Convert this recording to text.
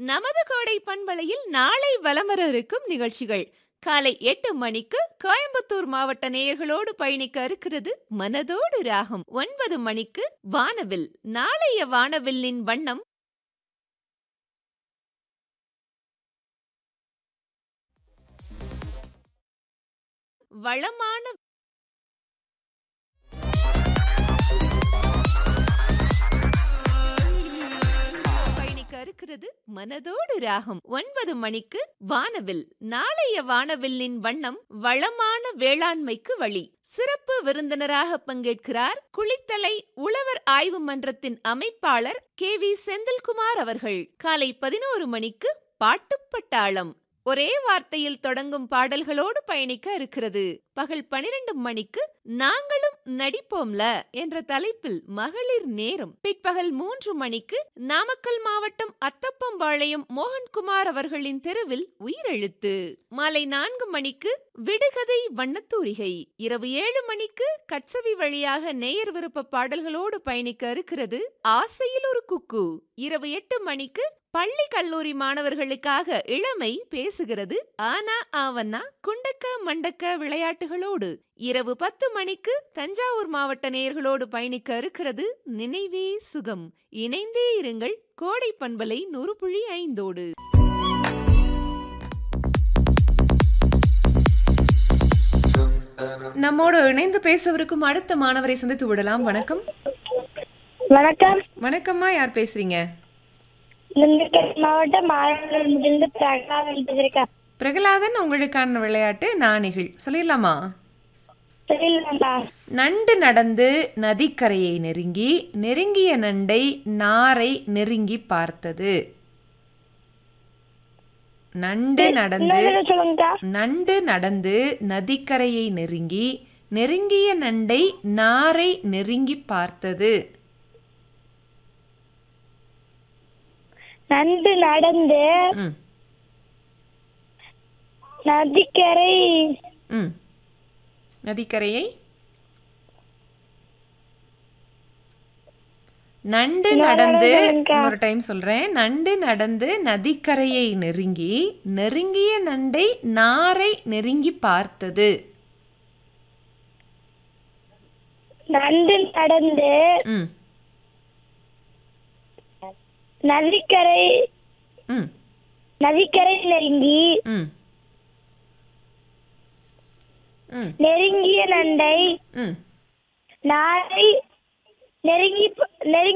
நமது கோடை பண்பலையில் நாளை வலம் வர இருக்கும் நிகழ்ச்சிகள் காலை எட்டு மணிக்கு கோயம்புத்தூர் மாவட்ட நேயர்களோடு பயணிக்க இருக்கிறது மனதோடு ராகம் ஒன்பது மணிக்கு வானவில் நாளைய வானவில்லின் வண்ணம் வளமான பயணிக்க இருக்கிறது மனதோடு ராகம் ஒன்பது மணிக்கு வானவில் நாளைய வானவில்லின் வண்ணம் வளமான வேளாண்மைக்கு வழி சிறப்பு விருந்தினராக பங்கேற்கிறார் குளித்தலை உழவர் ஆய்வு மன்றத்தின் அமைப்பாளர் கே வி செந்தில்குமார் அவர்கள் காலை பதினோரு மணிக்கு பாட்டுப்பட்டாளம் ஒரே வார்த்தையில் தொடங்கும் பாடல்களோடு பயணிக்க இருக்கிறது பகல் பனிரெண்டு மணிக்கு நாங்களும் நடிப்போம்ல என்ற தலைப்பில் மகளிர் நேரம் பிற்பகல் மூன்று மணிக்கு நாமக்கல் மாவட்டம் அத்தப்பம்பாளையம் மோகன்குமார் அவர்களின் தெருவில் உயிரெழுத்து மாலை நான்கு மணிக்கு விடுகதை வண்ணத்தூரிகை இரவு ஏழு மணிக்கு கட்சவி வழியாக நேயர் விருப்ப பாடல்களோடு பயணிக்க இருக்கிறது ஆசையில் ஒரு குக்கு இரவு எட்டு மணிக்கு பள்ளி கல்லூரி மாணவர்களுக்காக இளமை பேசுகிறது ஆனா ஆவன்னா குண்டக்க மண்டக்க விளையாட்டுகளோடு இரவு பத்து மணிக்கு தஞ்சாவூர் மாவட்ட நேயர்களோடு பயணிக்க இருக்கிறது நினைவே சுகம் இணைந்தே இருங்கள் கோடை பண்பலை நூறு புள்ளி ஐந்தோடு நம்மோடு இணைந்து பேசவிருக்கும் அடுத்த மாணவரை சந்தித்து விடலாம் வணக்கம் வணக்கம் வணக்கம்மா யார் பேசுறீங்க திண்டுக்கல் மாவட்டம் ஆரம்பிலிருந்து பிரகலாதன் பேசியிருக்கேன் பிரகலாதன் உங்களுக்கான விளையாட்டு நாணிகள் சொல்லிடலாமா தெரியலண்ணா நண்டு நடந்து நதிக்கரையை நெருங்கி நெருங்கிய நண்டை நாரை நெருங்கி பார்த்தது நண்டு நடந்து இன்னொரு சொல்லுங்கக்கா நண்டு நடந்து நதிக்கரையை நெருங்கி நெருங்கிய நண்டை நாரை நெருங்கி பார்த்தது நண்டு நடந்து ம் நதிக்கரை ம் நதிக்கரையை நண்டு நடந்து ஒரு டைம் சொல்றேன் நண்டு நடந்து நதிக்கரையை நெருங்கி நெருங்கிய நண்டை நாரை நெருங்கி பார்த்தது நண்டு நடந்து ம் நதிக்கரை ம் நதிக்கரை நெருங்கி ம் ம் நெருங்கிய நண்டை ம் நாரை நெருங்கி நெருங்கி